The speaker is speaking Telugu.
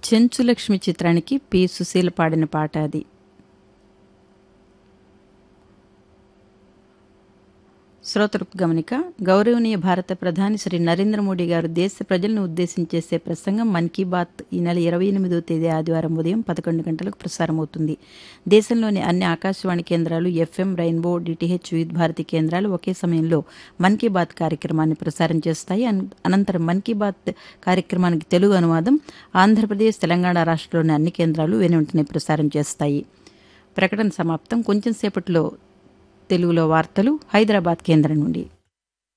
చెంచులక్ష్మి చిత్రానికి పి సుశీల పాడిన పాట అది శ్రోతలకు గమనిక గౌరవనీయ భారత ప్రధాని శ్రీ నరేంద్ర మోడీ గారు దేశ ప్రజలను ఉద్దేశించి చేసే ప్రసంగం మన్ కీ బాత్ ఈ నెల ఇరవై ఎనిమిదో తేదీ ఆదివారం ఉదయం పదకొండు గంటలకు ప్రసారమవుతుంది దేశంలోని అన్ని ఆకాశవాణి కేంద్రాలు ఎఫ్ఎం రైన్బో డిటిహెచ్ వివిధ భారతి కేంద్రాలు ఒకే సమయంలో మన్ కీ బాత్ కార్యక్రమాన్ని ప్రసారం చేస్తాయి అన్- అనంతరం మన్ కీ బాత్ కార్యక్రమానికి తెలుగు అనువాదం ఆంధ్రప్రదేశ్ తెలంగాణ రాష్ట్రంలోని అన్ని కేంద్రాలు వెనువెంటనే ప్రసారం చేస్తాయి ప్రకటన సమాప్తం కొంచెం సేపట్లో తెలుగులో వార్తలు హైదరాబాద్ కేంద్రం నుండి